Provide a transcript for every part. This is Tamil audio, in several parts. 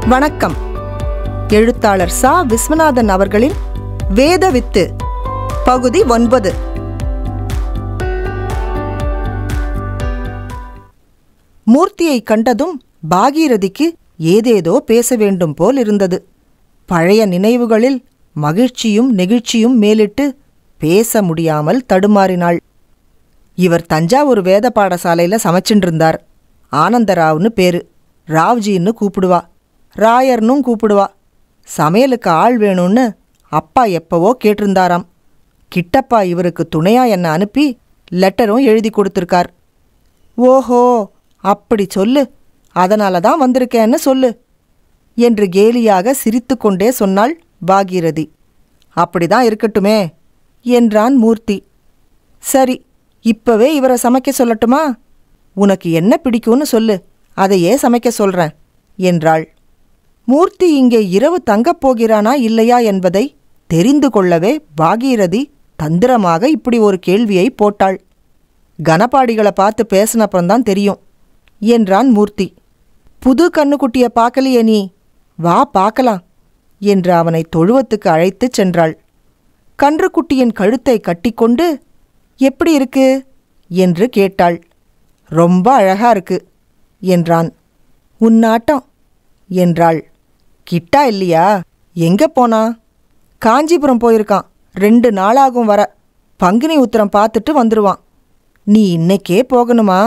வணக்கம் எழுத்தாளர் சா விஸ்வநாதன் அவர்களின் வேதவித்து பகுதி ஒன்பது மூர்த்தியை கண்டதும் பாகீரதிக்கு ஏதேதோ பேச வேண்டும் போல் இருந்தது பழைய நினைவுகளில் மகிழ்ச்சியும் நெகிழ்ச்சியும் மேலிட்டு பேச முடியாமல் தடுமாறினாள் இவர் தஞ்சாவூர் வேத பாடசாலையில் சமைச்சுட்டு இருந்தார் ஆனந்தராவ்னு பேரு ராவ்ஜின்னு கூப்பிடுவா ராயர்னும் கூப்பிடுவா சமையலுக்கு ஆள் வேணும்னு அப்பா எப்பவோ கேட்டிருந்தாராம் கிட்டப்பா இவருக்கு துணையா என்ன அனுப்பி லெட்டரும் எழுதி கொடுத்துருக்கார் ஓஹோ அப்படி சொல்லு அதனால தான் வந்திருக்கேன்னு சொல்லு என்று கேலியாக சிரித்துக்கொண்டே சொன்னாள் பாகீரதி அப்படிதான் இருக்கட்டுமே என்றான் மூர்த்தி சரி இப்பவே இவரை சமைக்க சொல்லட்டுமா உனக்கு என்ன பிடிக்கும்னு சொல்லு அதையே சமைக்க சொல்றேன் என்றாள் மூர்த்தி இங்கே இரவு தங்கப் போகிறானா இல்லையா என்பதை தெரிந்து கொள்ளவே பாகீரதி தந்திரமாக இப்படி ஒரு கேள்வியை போட்டாள் கனபாடிகளை பார்த்து பேசினப்புறம்தான் தெரியும் என்றான் மூர்த்தி புது கண்ணுக்குட்டிய பார்க்கலையே நீ வா பார்க்கலாம் என்று அவனை தொழுவத்துக்கு அழைத்துச் சென்றாள் கன்றுக்குட்டியின் கழுத்தை கட்டிக்கொண்டு எப்படி இருக்கு என்று கேட்டாள் ரொம்ப அழகா இருக்கு என்றான் உன்னாட்டம் என்றாள் கிட்டா இல்லையா எங்க போனா காஞ்சிபுரம் போயிருக்கான் ரெண்டு நாளாகும் வர பங்குனி உத்திரம் பார்த்துட்டு வந்துருவான் நீ இன்னைக்கே போகணுமா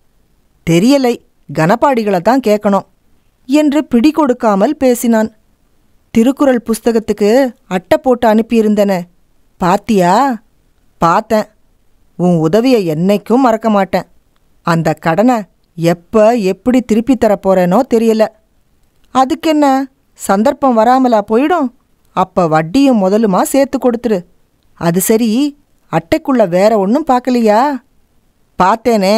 தெரியலை கனபாடிகளை தான் கேட்கணும் என்று பிடி கொடுக்காமல் பேசினான் திருக்குறள் புஸ்தகத்துக்கு அட்டை போட்டு அனுப்பியிருந்தன பாத்தியா பார்த்தேன் உன் உதவியை என்னைக்கும் மறக்க மாட்டேன் அந்த கடனை எப்ப எப்படி திருப்பி தரப்போறேனோ தெரியல அதுக்கென்ன சந்தர்ப்பம் வராமலா போயிடும் அப்ப வட்டியும் முதலுமா சேர்த்து கொடுத்துரு அது சரி அட்டைக்குள்ள வேற ஒன்றும் பார்க்கலையா பார்த்தேனே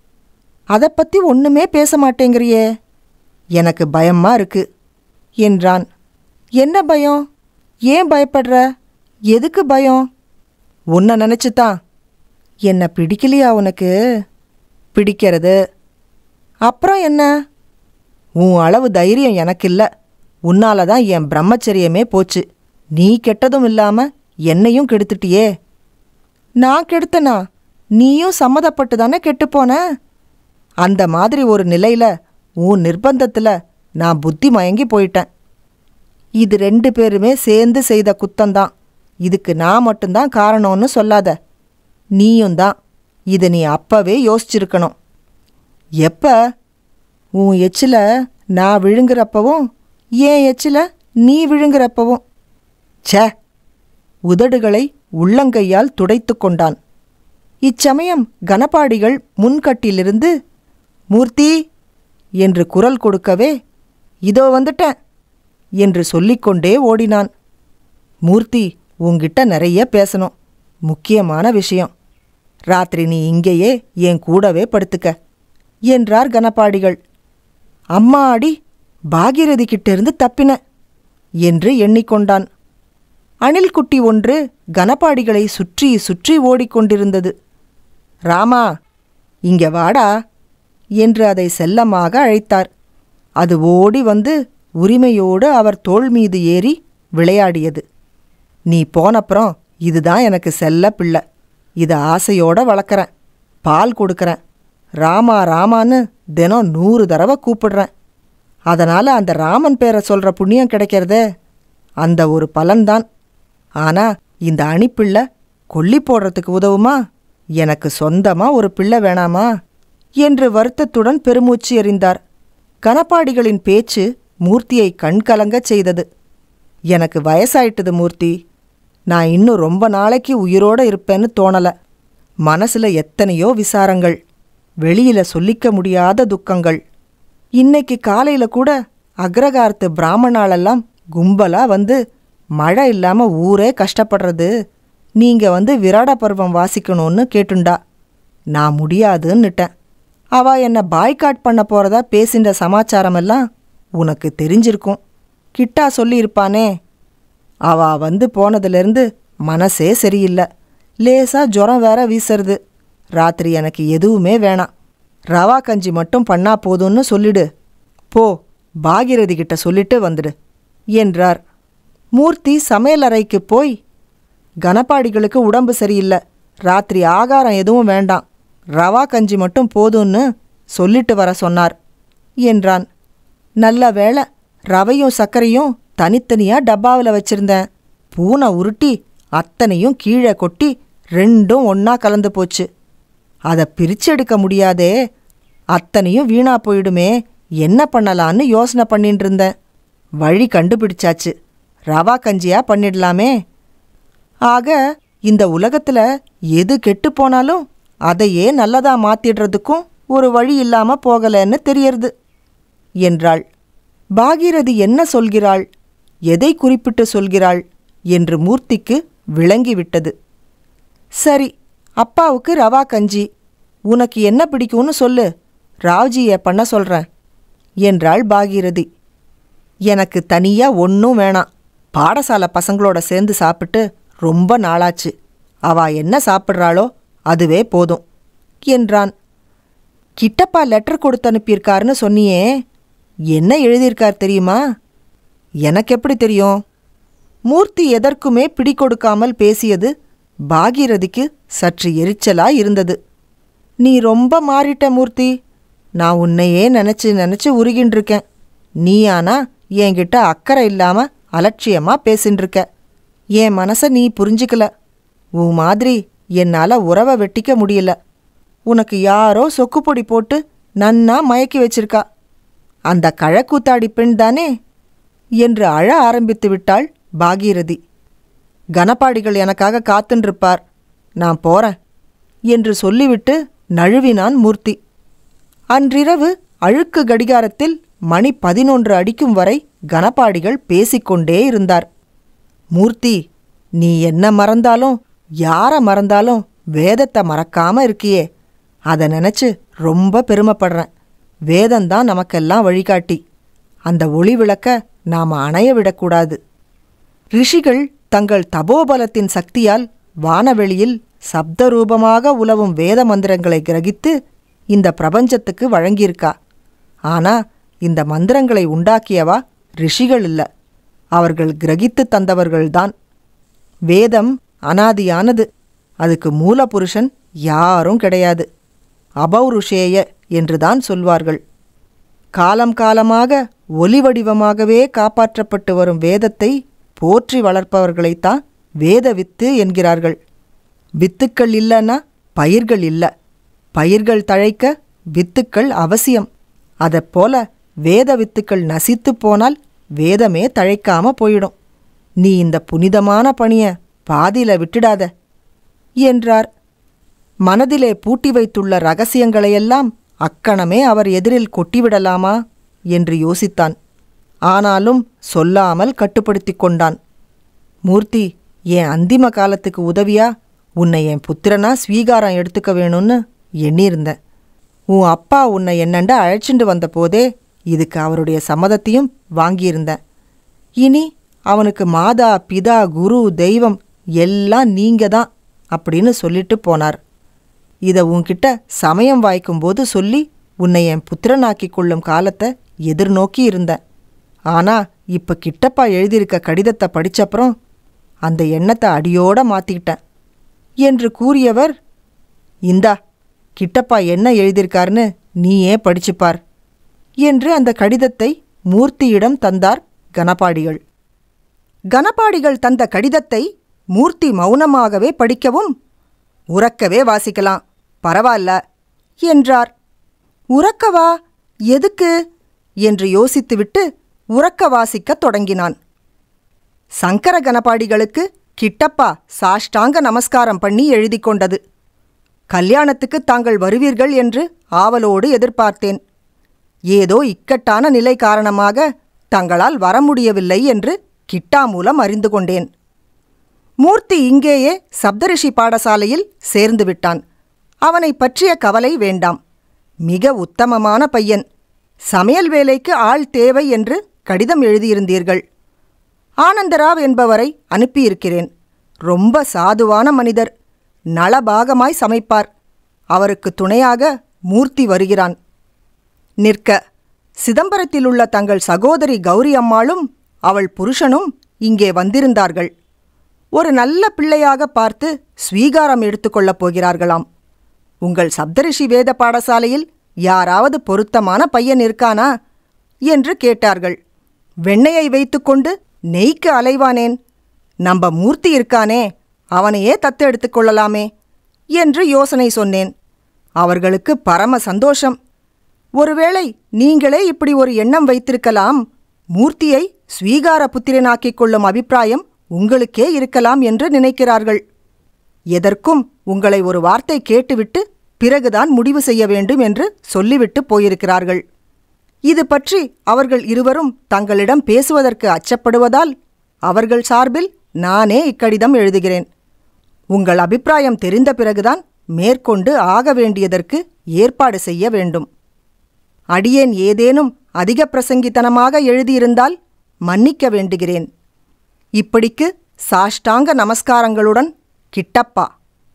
அதை பத்தி ஒண்ணுமே பேச மாட்டேங்கிறியே எனக்கு பயமா இருக்கு என்றான் என்ன பயம் ஏன் பயப்படுற எதுக்கு பயம் உன்னை நினைச்சுதான் என்ன பிடிக்கலையா உனக்கு பிடிக்கிறது அப்புறம் என்ன உன் அளவு தைரியம் எனக்கு இல்லை உன்னால தான் என் பிரம்மச்சரியமே போச்சு நீ கெட்டதும் இல்லாம என்னையும் கெடுத்துட்டியே நான் கெடுத்தனா நீயும் சம்மதப்பட்டு தானே கெட்டுப்போன அந்த மாதிரி ஒரு நிலையில உன் நிர்பந்தத்துல நான் புத்தி மயங்கி போயிட்டேன் இது ரெண்டு பேருமே சேர்ந்து செய்த குத்தம்தான் இதுக்கு நான் மட்டும்தான் காரணம்னு சொல்லாத நீயும் தான் இதை நீ அப்பவே யோசிச்சிருக்கணும் எப்ப உன் எச்சில நான் விழுங்குறப்பவும் ஏன் எச்சில நீ விழுங்குறப்பவும் ச்சே உதடுகளை உள்ளங்கையால் துடைத்து கொண்டான் இச்சமயம் கனபாடிகள் முன்கட்டிலிருந்து மூர்த்தி என்று குரல் கொடுக்கவே இதோ வந்துட்டேன் என்று சொல்லிக்கொண்டே ஓடினான் மூர்த்தி உன்கிட்ட நிறைய பேசணும் முக்கியமான விஷயம் ராத்திரி நீ இங்கேயே என் கூடவே படுத்துக்க என்றார் கனபாடிகள் அம்மா அடி பாகீரதி கிட்டேருந்து தப்பின என்று எண்ணிக்கொண்டான் அணில்குட்டி ஒன்று கனபாடிகளை சுற்றி சுற்றி ஓடிக்கொண்டிருந்தது ராமா இங்க வாடா என்று அதை செல்லமாக அழைத்தார் அது ஓடி வந்து உரிமையோடு அவர் தோள் மீது ஏறி விளையாடியது நீ போனப்புறம் இதுதான் எனக்கு செல்ல பிள்ளை இதை ஆசையோட வளர்க்குறேன் பால் கொடுக்கறேன் ராமா ராமான்னு தினம் நூறு தடவை கூப்பிடுறேன் அதனால அந்த ராமன் பேரை சொல்ற புண்ணியம் கிடைக்கிறதே அந்த ஒரு பலன்தான் ஆனா இந்த அணிப்பிள்ளை கொல்லி போடுறதுக்கு உதவுமா எனக்கு சொந்தமா ஒரு பிள்ளை வேணாமா என்று வருத்தத்துடன் பெருமூச்சு எறிந்தார் கனப்பாடிகளின் பேச்சு மூர்த்தியை கண்கலங்கச் செய்தது எனக்கு வயசாயிட்டுது மூர்த்தி நான் இன்னும் ரொம்ப நாளைக்கு உயிரோட இருப்பேன்னு தோணல மனசுல எத்தனையோ விசாரங்கள் வெளியில சொல்லிக்க முடியாத துக்கங்கள் இன்னைக்கு காலையில கூட அக்ரகாரத்து பிராமணாலெல்லாம் கும்பலா வந்து மழை இல்லாம ஊரே கஷ்டப்படுறது நீங்க வந்து விராட பருவம் வாசிக்கணும்னு கேட்டுண்டா நான் முடியாதுன்னுட்டேன் அவ என்ன பாய்காட் பண்ண போறதா பேசின்ற சமாச்சாரமெல்லாம் உனக்கு தெரிஞ்சிருக்கும் கிட்டா சொல்லியிருப்பானே அவ வந்து போனதிலிருந்து மனசே சரியில்லை லேசா ஜுரம் வேற வீசுறது ராத்திரி எனக்கு எதுவுமே வேணாம் ரவா கஞ்சி மட்டும் பண்ணா போதும்னு சொல்லிடு போ பாகிரதி கிட்ட சொல்லிட்டு வந்துடு என்றார் மூர்த்தி சமையலறைக்கு போய் கனப்பாடிகளுக்கு உடம்பு சரியில்லை ராத்திரி ஆகாரம் எதுவும் வேண்டாம் ரவா கஞ்சி மட்டும் போதும்னு சொல்லிட்டு வர சொன்னார் என்றான் நல்ல வேளை ரவையும் சர்க்கரையும் தனித்தனியா டப்பாவில் வச்சிருந்தேன் பூனை உருட்டி அத்தனையும் கீழே கொட்டி ரெண்டும் ஒண்ணா கலந்து போச்சு அதை பிரிச்செடுக்க முடியாதே அத்தனையும் வீணா போயிடுமே என்ன பண்ணலான்னு யோசனை பண்ணிட்டு இருந்தேன் வழி கண்டுபிடிச்சாச்சு ரவா கஞ்சியா பண்ணிடலாமே ஆக இந்த உலகத்துல எது கெட்டு போனாலும் அதையே நல்லதா மாத்திடுறதுக்கும் ஒரு வழி இல்லாம போகலன்னு தெரியறது என்றாள் பாகீரதி என்ன சொல்கிறாள் எதை குறிப்பிட்டு சொல்கிறாள் என்று மூர்த்திக்கு விளங்கிவிட்டது சரி அப்பாவுக்கு ரவா கஞ்சி உனக்கு என்ன பிடிக்கும்னு சொல்லு ராவ்ஜியை பண்ண சொல்றேன் என்றாள் பாகீரதி எனக்கு தனியா ஒன்றும் வேணாம் பாடசாலை பசங்களோட சேர்ந்து சாப்பிட்டு ரொம்ப நாளாச்சு அவ என்ன சாப்பிட்றாளோ அதுவே போதும் என்றான் கிட்டப்பா லெட்டர் கொடுத்து அனுப்பியிருக்காருன்னு சொன்னியே என்ன எழுதியிருக்கார் தெரியுமா எனக்கு எப்படி தெரியும் மூர்த்தி எதற்குமே பிடிகொடுக்காமல் பேசியது பாகீரதிக்கு சற்று எரிச்சலா இருந்தது நீ ரொம்ப மாறிட்ட மூர்த்தி நான் உன்னையே நினைச்சு நினைச்சு உருகின்னு இருக்கேன் நீ ஆனா என்கிட்ட அக்கறை இல்லாம அலட்சியமா பேசின்னு இருக்க என் மனச நீ புரிஞ்சுக்கல உன் மாதிரி என்னால உறவை வெட்டிக்க முடியல உனக்கு யாரோ சொக்குப்பொடி போட்டு நன்னா மயக்கி வச்சிருக்கா அந்த கழக்கூத்தாடி பெண் தானே என்று அழ ஆரம்பித்து விட்டாள் பாகீரதி கனப்பாடிகள் எனக்காக காத்துன்றிருப்பார் நான் போறேன் என்று சொல்லிவிட்டு நழுவினான் மூர்த்தி அன்றிரவு அழுக்கு கடிகாரத்தில் மணி பதினொன்று அடிக்கும் வரை கனப்பாடிகள் பேசிக்கொண்டே இருந்தார் மூர்த்தி நீ என்ன மறந்தாலும் யார மறந்தாலும் வேதத்தை மறக்காம இருக்கியே அதை நினைச்சு ரொம்ப பெருமைப்படுறேன் வேதம்தான் நமக்கெல்லாம் வழிகாட்டி அந்த ஒளி விளக்க நாம அணைய விடக்கூடாது ரிஷிகள் தங்கள் தபோபலத்தின் சக்தியால் வானவெளியில் சப்தரூபமாக உலவும் வேத மந்திரங்களை கிரகித்து இந்த பிரபஞ்சத்துக்கு வழங்கியிருக்கா ஆனா இந்த மந்திரங்களை உண்டாக்கியவா ரிஷிகள் இல்ல அவர்கள் கிரகித்து தந்தவர்கள்தான் வேதம் அனாதியானது அதுக்கு மூலபுருஷன் யாரும் கிடையாது அபௌருஷேய என்றுதான் சொல்வார்கள் காலம் காலமாக ஒலி வடிவமாகவே காப்பாற்றப்பட்டு வரும் வேதத்தை போற்றி வளர்ப்பவர்களைத்தான் வேத வித்து என்கிறார்கள் வித்துக்கள் இல்லைன்னா பயிர்கள் இல்லை பயிர்கள் தழைக்க வித்துக்கள் அவசியம் அதைப்போல வேத வித்துக்கள் நசித்து போனால் வேதமே தழைக்காம போயிடும் நீ இந்த புனிதமான பணிய பாதியில விட்டுடாத என்றார் மனதிலே பூட்டி வைத்துள்ள ரகசியங்களையெல்லாம் அக்கணமே அவர் எதிரில் கொட்டிவிடலாமா என்று யோசித்தான் ஆனாலும் சொல்லாமல் கட்டுப்படுத்திக் கொண்டான் மூர்த்தி என் அந்திம காலத்துக்கு உதவியா உன்னை என் புத்திரனா ஸ்வீகாரம் எடுத்துக்க வேணும்னு எண்ணியிருந்தேன் உன் அப்பா உன்னை என்னண்ட அழைச்சிண்டு வந்த போதே இதுக்கு அவருடைய சம்மதத்தையும் வாங்கியிருந்தேன் இனி அவனுக்கு மாதா பிதா குரு தெய்வம் எல்லாம் நீங்க தான் அப்படின்னு சொல்லிட்டு போனார் இதை உன்கிட்ட சமயம் வாய்க்கும்போது சொல்லி உன்னை என் புத்திரனாக்கிக் கொள்ளும் காலத்தை எதிர்நோக்கி இருந்தேன் ஆனா இப்ப கிட்டப்பா எழுதியிருக்க கடிதத்தை படிச்சப்புறம் அந்த எண்ணத்தை அடியோட மாத்திக்கிட்டேன் என்று கூறியவர் இந்தா கிட்டப்பா என்ன எழுதியிருக்காருன்னு நீயே படிச்சுப்பார் என்று அந்த கடிதத்தை மூர்த்தியிடம் தந்தார் கனபாடிகள் கனபாடிகள் தந்த கடிதத்தை மூர்த்தி மௌனமாகவே படிக்கவும் உறக்கவே வாசிக்கலாம் பரவாயில்ல என்றார் உறக்கவா எதுக்கு என்று யோசித்துவிட்டு உறக்க வாசிக்கத் தொடங்கினான் சங்கர கணபாடிகளுக்கு கிட்டப்பா சாஷ்டாங்க நமஸ்காரம் பண்ணி எழுதி கொண்டது கல்யாணத்துக்கு தாங்கள் வருவீர்கள் என்று ஆவலோடு எதிர்பார்த்தேன் ஏதோ இக்கட்டான நிலை காரணமாக தங்களால் வர முடியவில்லை என்று கிட்டா மூலம் அறிந்து கொண்டேன் மூர்த்தி இங்கேயே சப்தரிஷி பாடசாலையில் சேர்ந்து விட்டான் அவனை பற்றிய கவலை வேண்டாம் மிக உத்தமமான பையன் சமையல் வேலைக்கு ஆள் தேவை என்று கடிதம் எழுதியிருந்தீர்கள் ஆனந்தராவ் என்பவரை அனுப்பியிருக்கிறேன் ரொம்ப சாதுவான மனிதர் நலபாகமாய் சமைப்பார் அவருக்கு துணையாக மூர்த்தி வருகிறான் நிற்க சிதம்பரத்தில் உள்ள தங்கள் சகோதரி கௌரி அம்மாளும் அவள் புருஷனும் இங்கே வந்திருந்தார்கள் ஒரு நல்ல பிள்ளையாக பார்த்து ஸ்வீகாரம் எடுத்துக்கொள்ளப் போகிறார்களாம் உங்கள் சப்தரிஷி வேத பாடசாலையில் யாராவது பொருத்தமான பையன் இருக்கானா என்று கேட்டார்கள் வெண்ணையை வைத்துக்கொண்டு நெய்க்கு அலைவானேன் நம்ப மூர்த்தி இருக்கானே அவனையே தத்து எடுத்துக்கொள்ளலாமே என்று யோசனை சொன்னேன் அவர்களுக்கு பரம சந்தோஷம் ஒருவேளை நீங்களே இப்படி ஒரு எண்ணம் வைத்திருக்கலாம் மூர்த்தியை ஸ்வீகார புத்திரனாக்கிக் கொள்ளும் அபிப்பிராயம் உங்களுக்கே இருக்கலாம் என்று நினைக்கிறார்கள் எதற்கும் உங்களை ஒரு வார்த்தை கேட்டுவிட்டு பிறகுதான் முடிவு செய்ய வேண்டும் என்று சொல்லிவிட்டு போயிருக்கிறார்கள் இது பற்றி அவர்கள் இருவரும் தங்களிடம் பேசுவதற்கு அச்சப்படுவதால் அவர்கள் சார்பில் நானே இக்கடிதம் எழுதுகிறேன் உங்கள் அபிப்பிராயம் தெரிந்த பிறகுதான் மேற்கொண்டு ஆக வேண்டியதற்கு ஏற்பாடு செய்ய வேண்டும் அடியேன் ஏதேனும் அதிக பிரசங்கித்தனமாக எழுதியிருந்தால் மன்னிக்க வேண்டுகிறேன் இப்படிக்கு சாஷ்டாங்க நமஸ்காரங்களுடன் கிட்டப்பா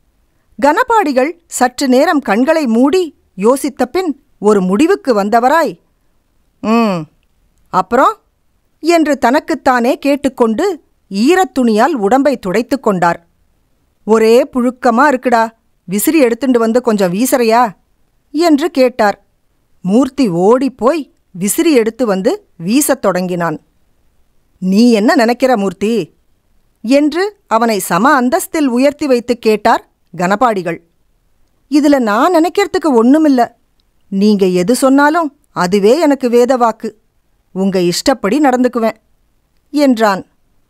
கனபாடிகள் சற்று நேரம் கண்களை மூடி யோசித்த பின் ஒரு முடிவுக்கு வந்தவராய் ம் அப்புறம் என்று தனக்குத்தானே கேட்டுக்கொண்டு ஈரத் துணியால் உடம்பை துடைத்துக் கொண்டார் ஒரே புழுக்கமா இருக்குடா விசிறி எடுத்துண்டு வந்து கொஞ்சம் வீசறையா என்று கேட்டார் மூர்த்தி ஓடிப்போய் விசிறி எடுத்து வந்து வீசத் தொடங்கினான் நீ என்ன நினைக்கிற மூர்த்தி என்று அவனை சம அந்தஸ்தில் உயர்த்தி வைத்து கேட்டார் கனபாடிகள் இதுல நான் நினைக்கிறதுக்கு ஒண்ணுமில்ல நீங்க எது சொன்னாலும் அதுவே எனக்கு வேத வாக்கு உங்க இஷ்டப்படி நடந்துக்குவேன் என்றான்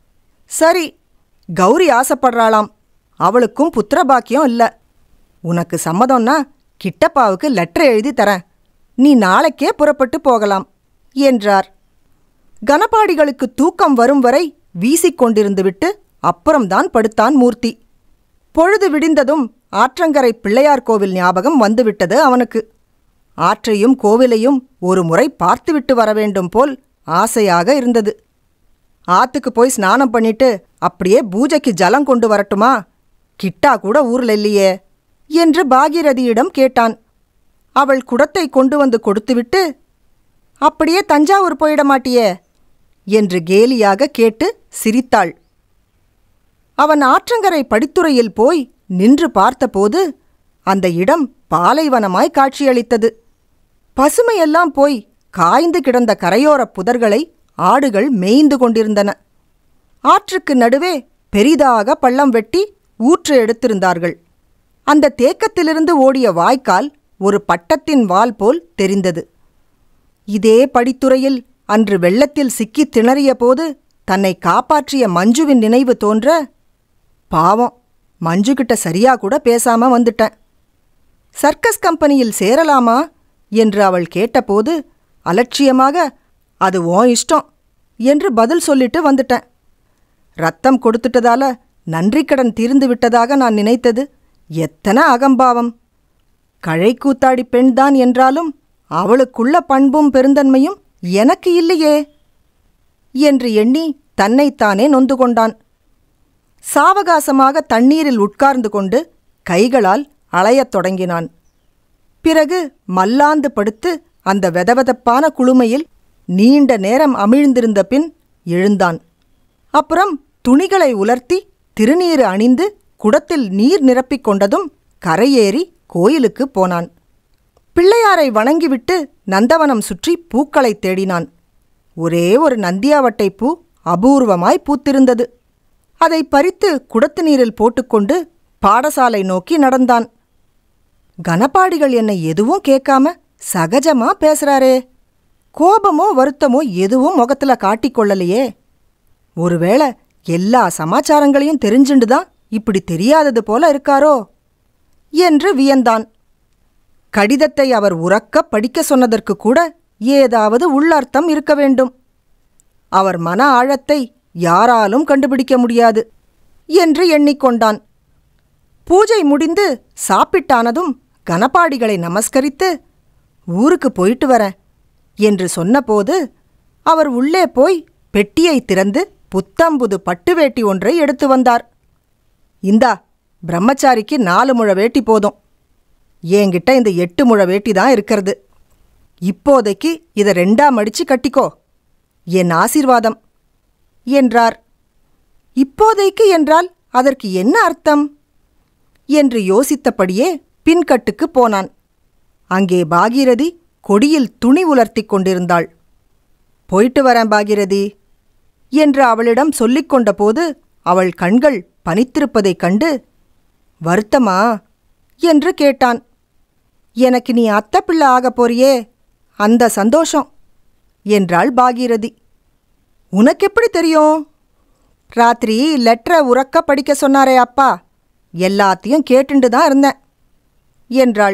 சரி கௌரி ஆசைப்படுறாளாம் அவளுக்கும் புத்திர பாக்கியம் இல்ல உனக்கு சம்மதம்னா கிட்டப்பாவுக்கு லெட்டர் எழுதி தரேன் நீ நாளைக்கே புறப்பட்டு போகலாம் என்றார் கனபாடிகளுக்கு தூக்கம் வரும் வரை வீசிக்கொண்டிருந்துவிட்டு அப்புறம்தான் படுத்தான் மூர்த்தி பொழுது விடிந்ததும் ஆற்றங்கரை பிள்ளையார் கோவில் ஞாபகம் வந்துவிட்டது அவனுக்கு ஆற்றையும் கோவிலையும் ஒரு முறை பார்த்துவிட்டு வர வேண்டும் போல் ஆசையாக இருந்தது ஆத்துக்கு போய் ஸ்நானம் பண்ணிட்டு அப்படியே பூஜைக்கு ஜலம் கொண்டு வரட்டுமா கிட்டா கூட ஊர்ல இல்லையே என்று பாகீரதியிடம் கேட்டான் அவள் குடத்தை கொண்டு வந்து கொடுத்துவிட்டு அப்படியே தஞ்சாவூர் போயிட மாட்டியே என்று கேலியாக கேட்டு சிரித்தாள் அவன் ஆற்றங்கரை படித்துறையில் போய் நின்று பார்த்தபோது அந்த இடம் பாலைவனமாய் காட்சியளித்தது பசுமையெல்லாம் போய் காய்ந்து கிடந்த கரையோரப் புதர்களை ஆடுகள் மேய்ந்து கொண்டிருந்தன ஆற்றுக்கு நடுவே பெரிதாக பள்ளம் வெட்டி ஊற்று எடுத்திருந்தார்கள் அந்த தேக்கத்திலிருந்து ஓடிய வாய்க்கால் ஒரு பட்டத்தின் வால் போல் தெரிந்தது இதே படித்துறையில் அன்று வெள்ளத்தில் சிக்கித் திணறிய போது தன்னை காப்பாற்றிய மஞ்சுவின் நினைவு தோன்ற பாவம் மஞ்சு கிட்ட சரியா கூட பேசாம வந்துட்டேன் சர்க்கஸ் கம்பெனியில் சேரலாமா என்று அவள் கேட்டபோது அலட்சியமாக அது உன் இஷ்டம் என்று பதில் சொல்லிட்டு வந்துட்டேன் ரத்தம் கொடுத்துட்டதால நன்றிக்கடன் தீர்ந்து விட்டதாக நான் நினைத்தது எத்தனை அகம்பாவம் கழை கூத்தாடி பெண்தான் என்றாலும் அவளுக்குள்ள பண்பும் பெருந்தன்மையும் எனக்கு இல்லையே என்று எண்ணி தன்னைத்தானே நொந்து கொண்டான் சாவகாசமாக தண்ணீரில் உட்கார்ந்து கொண்டு கைகளால் அலையத் தொடங்கினான் பிறகு மல்லாந்து படுத்து அந்த வெதவெதப்பான குளுமையில் நீண்ட நேரம் அமிழ்ந்திருந்த பின் எழுந்தான் அப்புறம் துணிகளை உலர்த்தி திருநீறு அணிந்து குடத்தில் நீர் நிரப்பிக் கொண்டதும் கரையேறி கோயிலுக்கு போனான் பிள்ளையாரை வணங்கிவிட்டு நந்தவனம் சுற்றி பூக்களைத் தேடினான் ஒரே ஒரு நந்தியாவட்டை பூ அபூர்வமாய் பூத்திருந்தது அதை பறித்து குடத்து நீரில் போட்டுக்கொண்டு பாடசாலை நோக்கி நடந்தான் கனபாடிகள் என்னை எதுவும் கேட்காம சகஜமா பேசுறாரே கோபமோ வருத்தமோ எதுவும் முகத்துல காட்டிக்கொள்ளலையே ஒருவேளை எல்லா சமாச்சாரங்களையும் தெரிஞ்சுண்டு தான் இப்படி தெரியாதது போல இருக்காரோ என்று வியந்தான் கடிதத்தை அவர் உறக்க படிக்க சொன்னதற்கு கூட ஏதாவது உள்ளர்த்தம் இருக்க வேண்டும் அவர் மன ஆழத்தை யாராலும் கண்டுபிடிக்க முடியாது என்று எண்ணிக்கொண்டான் பூஜை முடிந்து சாப்பிட்டானதும் கனபாடிகளை நமஸ்கரித்து ஊருக்கு போயிட்டு வரேன் என்று சொன்னபோது அவர் உள்ளே போய் பெட்டியை திறந்து புத்தம்புது பட்டு வேட்டி ஒன்றை எடுத்து வந்தார் இந்தா பிரம்மச்சாரிக்கு நாலு முழ வேட்டி போதும் என்கிட்ட இந்த எட்டு முழ வேட்டி தான் இருக்கிறது இப்போதைக்கு இத ரெண்டா மடிச்சு கட்டிக்கோ என் ஆசீர்வாதம் என்றார் இப்போதைக்கு என்றால் அதற்கு என்ன அர்த்தம் என்று யோசித்தபடியே பின்கட்டுக்கு போனான் அங்கே பாகீரதி கொடியில் துணி உலர்த்திக் கொண்டிருந்தாள் போயிட்டு வரேன் பாகீரதி என்று அவளிடம் சொல்லிக் கொண்டபோது அவள் கண்கள் பனித்திருப்பதைக் கண்டு வருத்தமா என்று கேட்டான் எனக்கு நீ அத்தை பிள்ளை ஆகப் போறியே அந்த சந்தோஷம் என்றாள் பாகீரதி உனக்கு எப்படி தெரியும் ராத்திரி லெட்டரை உறக்க படிக்க சொன்னாரே அப்பா எல்லாத்தையும் கேட்டுண்டு தான் இருந்தேன் என்றாள்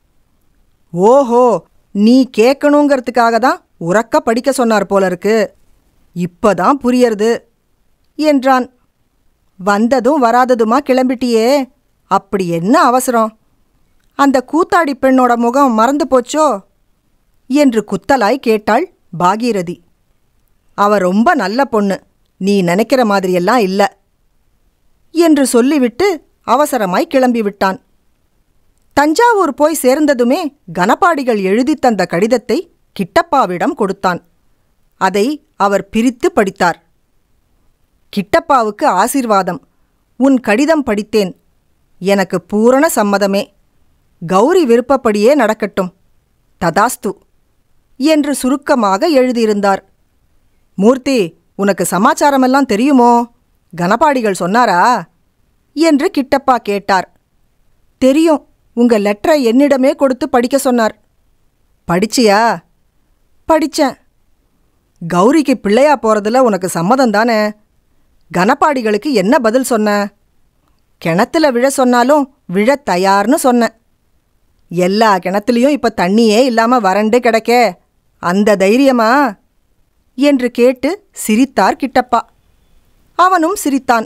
ஓஹோ நீ கேட்கணுங்கிறதுக்காக தான் உறக்க படிக்க சொன்னார் போல இருக்கு இப்பதான் புரியறது என்றான் வந்ததும் வராததுமா கிளம்பிட்டியே அப்படி என்ன அவசரம் அந்த கூத்தாடி பெண்ணோட முகம் மறந்து போச்சோ என்று குத்தலாய் கேட்டாள் பாகீரதி அவ ரொம்ப நல்ல பொண்ணு நீ நினைக்கிற மாதிரியெல்லாம் இல்ல என்று சொல்லிவிட்டு அவசரமாய் கிளம்பி விட்டான் தஞ்சாவூர் போய் சேர்ந்ததுமே கனபாடிகள் எழுதித் தந்த கடிதத்தை கிட்டப்பாவிடம் கொடுத்தான் அதை அவர் பிரித்து படித்தார் கிட்டப்பாவுக்கு ஆசீர்வாதம் உன் கடிதம் படித்தேன் எனக்கு பூரண சம்மதமே கௌரி விருப்பப்படியே நடக்கட்டும் ததாஸ்து என்று சுருக்கமாக எழுதியிருந்தார் மூர்த்தி உனக்கு சமாச்சாரமெல்லாம் தெரியுமோ கனபாடிகள் சொன்னாரா என்று கிட்டப்பா கேட்டார் தெரியும் உங்க லெட்டரை என்னிடமே கொடுத்து படிக்க சொன்னார் படிச்சியா படிச்சேன் கௌரிக்கு பிள்ளையா போறதுல உனக்கு சம்மதம் தானே கனபாடிகளுக்கு என்ன பதில் சொன்ன கிணத்துல விழ சொன்னாலும் விழ தயார்னு சொன்னேன் எல்லா கிணத்துலயும் இப்ப தண்ணியே இல்லாம வறண்டு கிடக்க அந்த தைரியமா என்று கேட்டு சிரித்தார் கிட்டப்பா அவனும் சிரித்தான்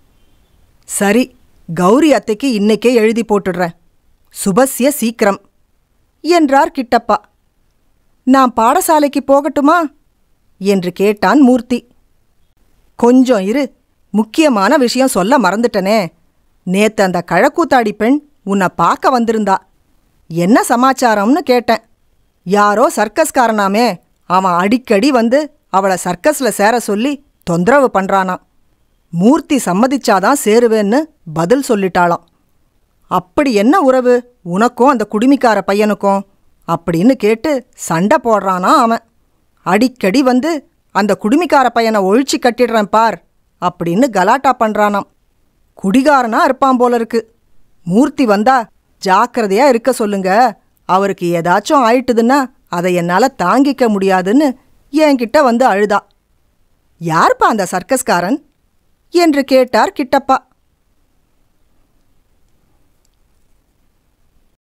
சரி கௌரி அத்தைக்கு இன்னைக்கே எழுதி போட்டுடுறேன் சுபஸ்ய சீக்கிரம் என்றார் கிட்டப்பா நான் பாடசாலைக்கு போகட்டுமா என்று கேட்டான் மூர்த்தி கொஞ்சம் இரு முக்கியமான விஷயம் சொல்ல மறந்துட்டனே நேத்து அந்த கழக்கூத்தாடி பெண் உன்னை பார்க்க வந்திருந்தா என்ன சமாச்சாரம்னு கேட்டேன் யாரோ சர்க்கஸ்காரனாமே அவன் அடிக்கடி வந்து அவளை சர்க்கஸ்ல சேர சொல்லி தொந்தரவு பண்றானாம் மூர்த்தி சம்மதிச்சாதான் சேருவேன்னு பதில் சொல்லிட்டாளாம் அப்படி என்ன உறவு உனக்கும் அந்த குடுமிக்கார பையனுக்கும் அப்படின்னு கேட்டு சண்டை போடுறானா அவன் அடிக்கடி வந்து அந்த குடுமிக்கார பையனை ஒழிச்சு கட்டிடுறேன் பார் அப்படின்னு கலாட்டா பண்றானாம் குடிகாரனா இருப்பான் போல இருக்கு மூர்த்தி வந்தா ஜாக்கிரதையா இருக்க சொல்லுங்க அவருக்கு ஏதாச்சும் ஆயிட்டுதுன்னா அதை என்னால தாங்கிக்க முடியாதுன்னு என்கிட்ட வந்து அழுதா யார்ப்பா அந்த சர்க்கஸ்காரன் என்று கேட்டார் கிட்டப்பா